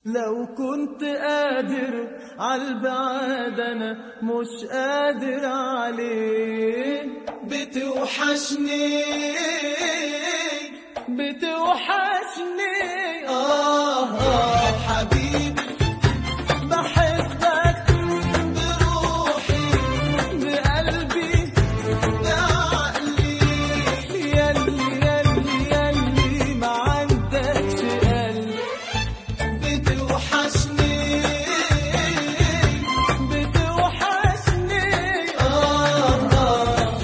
لو كنت قادر عالبعاد انا مش قادر عليه بتوحشني بتوحشني آه آه حبيبي بحبك بروحي بقلبي بعقلي يلي يلي يلي ما عندكش قلب بتوحشني بتوحشني آه آه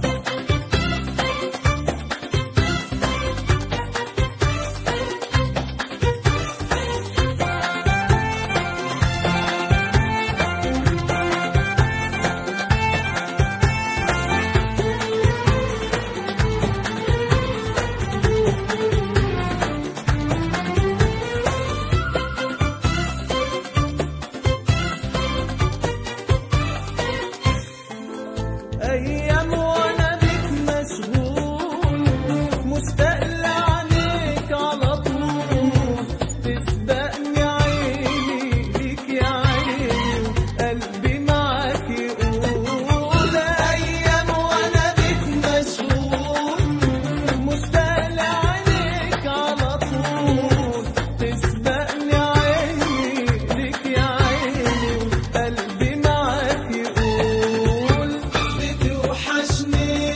ايام وانا بيك مشغول مشتاق لعينيك على طول تسبقني عيني ليك يا عيني قلبي معاك يقول أيام وأنا بك مشغول مشتاق لعينيك على طول تسبقني عيني ليك يا عيني قلبي معاك يقول بتوحشني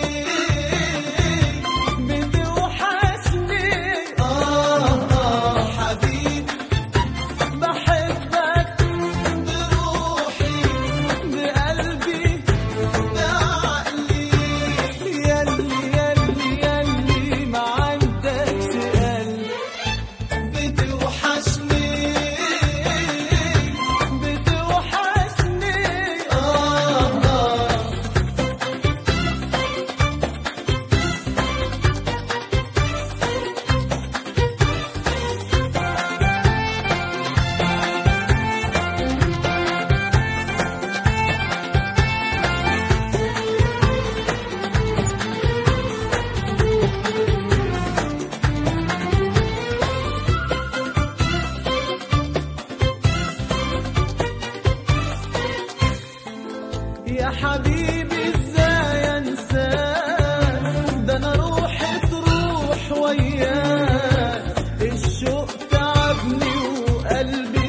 بتوحشني آه آه حبيبي بحبك بروحي بقلبي بعقلي يلي يلي يلي ما عندكش قلب بتوحشني بتوحشني آه آه يا حبيبي ازاي انساك ده انا روحي تروح وياك الشوق تعبني وقلبي